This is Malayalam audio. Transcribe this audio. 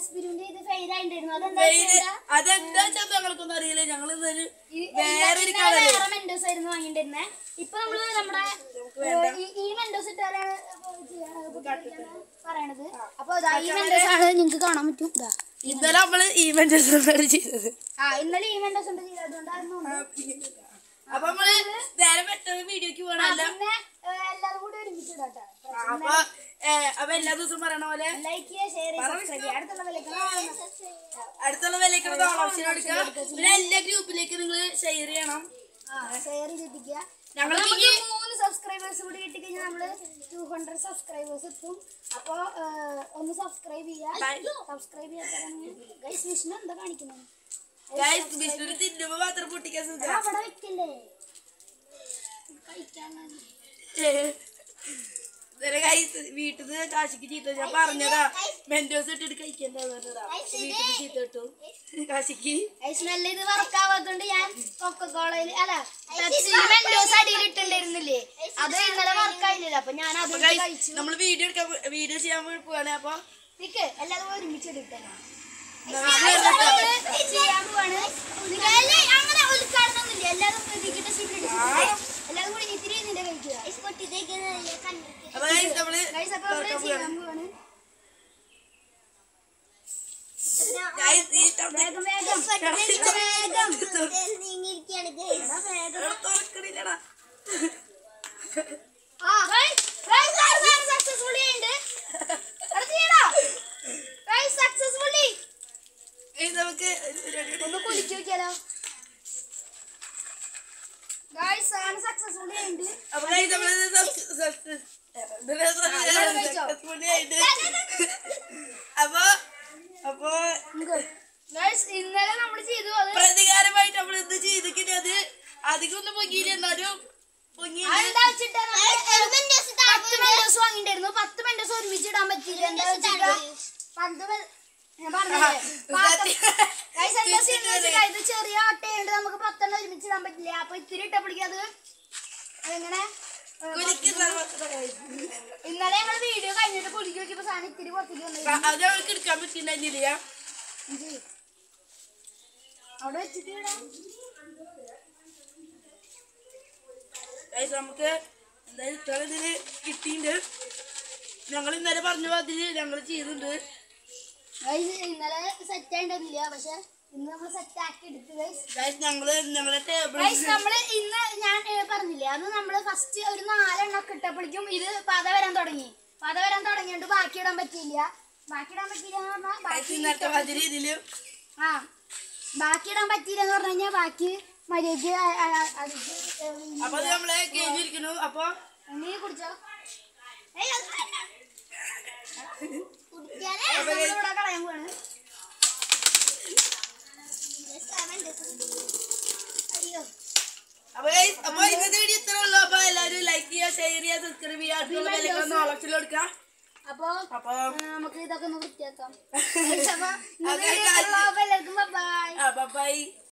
എസ്പിരിന്റെ ഇത് ഫെയിൽ ആയിട്ടുണ്ടായിരുന്നു അതെന്താ വെയില് ചെയ്യണ്ട? അതെന്താ വെച്ചാൽ ഞങ്ങൾക്കൊന്നും അറിയില്ല ഞങ്ങൾ ഇന്നൊരു ഈ- വേറൊരു ഇന്നലെ കളറ് വേറെ മെൻഡോസ് ആയിരുന്നു വാങ്ങിണ്ടിരുന്നേ ഇപ്പൊ നമ്മള് നമ്മുടെ ഏഹ്, ഈ- ഈ മെൻഡോസ് ഇട്ടാലാണ് പറയണത് അപ്പൊ ഇതാ ഈ മെൻഡോസ് ആണ് നിങ്ങക്ക് കാണാൻ പറ്റും ഇതാ ഇന്നലെ നമ്മള് ഈവന്റ് ചെയ്തത് ആ ഇന്നലെ ഈ മെൻഡോസ് ഉണ്ട് ചെയ്തതുകൊണ്ടായിരുന്നു അപ്പൊ നമ്മള് നേരെ പെട്ടെന്ന് വീഡിയോക്ക് പോകണല്ല പിന്നെ ഏഹ്, എല്ലാവരും കൂടി ഒരുമിച്ചിടാട്ടോ അപ്പൊ ഏ, അപ്പൊ എല്ലാ ദിവസവും പറയണ പോലെ ലൈക്ക് ചെയ്യുക ഷെയർ ചെയ്യുക സബ്സ്ക്രൈബ് ചെയ്യുക അടുത്തുള്ള വിലക്കണം അടുത്തുള്ള വിലക്കുള്ള ഓപ്ഷൻ എടുക്കുക പിന്നെ എല്ലാ ഗ്രൂപ്പിലേക്ക് നിങ്ങൾ ഷെയർ ചെയ്യണം ഷെയർ ചെയ്തിരിക്കുക ഞങ്ങൾ നമുക്ക് മൂന്ന് സബ്സ്ക്രൈബേഴ്സ് കൂടി കിട്ടിക്കഴിഞ്ഞാൽ നമ്മള് ടു ഹൺഡ്രഡ് സബ്സ്ക്രൈബേഴ്സ് എത്തും അപ്പൊ ഏഹ്, ഒന്ന് സബ്സ്ക്രൈബ് ചെയ്യുക സബ്സ്ക്രൈബ് ചെയ്യാത്ത ഗൈസ് വിഷ്ണു എന്താ കാണിക്കുന്നത് ഗൈസ് വിഷ്ണു തിന്നുമ്പോ മാത്രം പൊട്ടിക്കാൻ എടാ, സുഖം അവിടെ വെക്കല്ലേ കഴിക്കാനാണ് ഗൈസ് വീട്ടിൽ നിന്ന് കാശിക്ക് ചീത്ത ഞാൻ പറഞ്ഞതാ മെന്റോസ് ഇട്ടിട്ട് കഴിക്കണ്ട പറഞ്ഞതാ വീട്ടിൽ ചീത്ത ഇട്ടു കാശിക്ക് ഗൈസ് നല്ല ഇത് വർക്കാവാത്തോണ്ട് ഞാൻ കൊക്കക്കോളയിൽ അല്ല പെപ്സിയിൽ മെൻഡോസ് അടിയിൽ ഇട്ടുണ്ടായിരുന്നില്ലേ അത് ഇന്നലെ വർക്കായില്ല അപ്പൊ ഞാൻ അത് എടുത്ത് കഴിച്ചു നമ്മൾ വീഡിയോ എടുക്കാൻ വീഡിയോ ചെയ്യാൻ വേണ്ടി പോവാണ് അപ്പൊ നിക്ക് എല്ലാവരും കൂടി ഒരുമിച്ച് എടുക്കണം നമുക്ക് ചെയ്യാൻ പോവാണ് നിങ്ങള് അങ്ങനെ ഉദ്ഘാടനമൊന്നുമില്ല എല്ലാവരും ഇതിക്കിട്ട് സീറ്റ് എല്ലാവരും കൂടി ഇത്തിരി നിന്റെ കഴിക്കുക അപ്പൊ ഗൈസ് നമ്മള് ഗൈസ് അപ്പൊ നമ്മള് ചെയ്യാൻ പോവാണ് ഗൈസ് ഈ തവണ വേഗം വേഗം വേഗം എടാ, വേഗം തുറക്കണില്ലടാ ആ ഗൈസ് ഗൈസ് ഗൈസ് സക്സസ്ഫുള്ളി ആയിണ്ട് അത് ചെയ്യടാ ഗൈസ് സക്സസ്ഫുള്ളി ഗൈസ് നമുക്ക് ഒരു- ഒരു- ഒരു- ഒന്ന് കുലിച്ചു നോക്കിയാലോ ഗൈസ് സാധനം സക്സസ്ഫുള്ളി ആയിണ്ട് അപ്പൊ guys നമ്മള് സബ്സ്- സബ്സ്- ഇതില് എല്ലാവരും കഴിച്ചോ? successfully ആയിട്ട് അപ്പൊ അപ്പൊ ഗൈസ് ഇന്നലെ നമ്മൾ ചെയ്തു അത് പ്രതികാരമായിട്ട് നമ്മൾ എന്ത് ചെയ്തിട്ട് അത് അധികം ഒന്നും പൊങ്ങിയില്ല എന്നാലും പൊങ്ങിയില്ല അതെന്താ വെച്ചിട്ടാ നമ്മള് പത്ത് മെൻഡോസ് വാങ്ങിണ്ടായിരുന്നു പത്ത് മെൻഡോസ് ഒരുമിച്ച് ഇടാൻ പറ്റില്ല എന്താ വെച്ചിട്ടാ പത്ത് മെ- ഞാൻ പറഞ്ഞില്ലേ പാത്രം- Guys, എന്താ ചെയ്യുന്നത് വെച്ചിട്ടാ ഇത് ചെറിയ ഓട്ടയുണ്ട് നമുക്ക് പത്തെണ്ണം ഒരുമിച്ച് ഇടാൻ പറ്റില്ല അപ്പൊ ഇത്തിരി ഇട്ടപ്പോഴേക്കും അത് എങ്ങനെ കുലിക്കുന്ന ഇന്നലെ ഞങ്ങൾ വീഡിയോ കഴിഞ്ഞിട്ട് കുലുക്കി നോക്കിയപ്പോ സാധനം ഇത്തിരി പുറത്തേക്ക് വന്നു അത് അവർക്ക് എടുക്കാൻ പറ്റിയിട്ടുണ്ടായിരുന്നില്ല അവിടെ വെച്ചിട്ട് ഇടാം ഗൈസ് നമുക്ക് എന്തായാലും ഇത്ര ഇതില് കിട്ടിയിട്ടുണ്ട് ഞങ്ങൾ ഇന്നലെ പറഞ്ഞ അതില് ഞങ്ങൾ ചെയ്തിട്ടുണ്ട് Guys, ഇന്നലെ സെറ്റ് ആയിട്ടൊന്നുമില്ല പക്ഷെ ഇന്ന് നമ്മൾ സെറ്റ് ആക്കി എടുത്തു ഗൈസ് ഗൈസ് ഞങ്ങള് ഞങ്ങളുടെ ടേബിൾ ഗൈസ് നമ്മള് ഇന്ന് ഞാൻ ഏ, പറഞ്ഞില്ലേ അന്ന് നമ്മള് ഫസ്റ്റ് ഒരു നാലെണ്ണം ഒക്കെ ഇട്ടപ്പോഴേക്കും ഇത് പത വരാൻ തുടങ്ങി പത വരാൻ തുടങ്ങിയോണ്ട് ബാക്കി ഇടാൻ പറ്റിയില്ല ബാക്കി ഇടാൻ പറ്റിയില്ല എന്ന് പറഞ്ഞാൽ ബാക്കി ഇന്നത്തെ മാതിരി ഇതില് ആ ബാക്കി ഇടാൻ പറ്റിയില്ല എന്ന് പറഞ്ഞു കഴിഞ്ഞാൽ ബാക്കി മര്യാദ അപ്പൊ അത് നമ്മളെ കഴിഞ്ഞിരിക്കുന്നു അപ്പൊ നീ കുടിച്ചോ ഏയ്, അത് വേണ്ട. കുടിക്കാനേ അപ്പൊ നമ്മളിവിടെ കളയാൻ പോവാണ് അയ്യോ അപ്പൊ guys, അപ്പൊ ഇന്നത്തെ വീഡിയോ ഇത്ര ഉള്ളൂ അപ്പൊ എല്ലാവരും ലൈക്ക് ചെയ്യുക ഷെയർ ചെയ്യുക സബ്സ്ക്രൈബ് ചെയ്യുക അടുത്തുള്ള വിലക്കൊന്ന് ഓളത്തിൽ കൊടുക്കാം അപ്പൊ അപ്പൊ ആ, നമുക്ക് ഇതൊക്കെ ഒന്ന് വൃത്തിയാക്കാം Guys, അപ്പൊ ഇന്നത്തെ Okay, video ഇത്രയുള്ളൂ. അപ്പൊ എല്ലാവർക്കും ബൈ ബൈ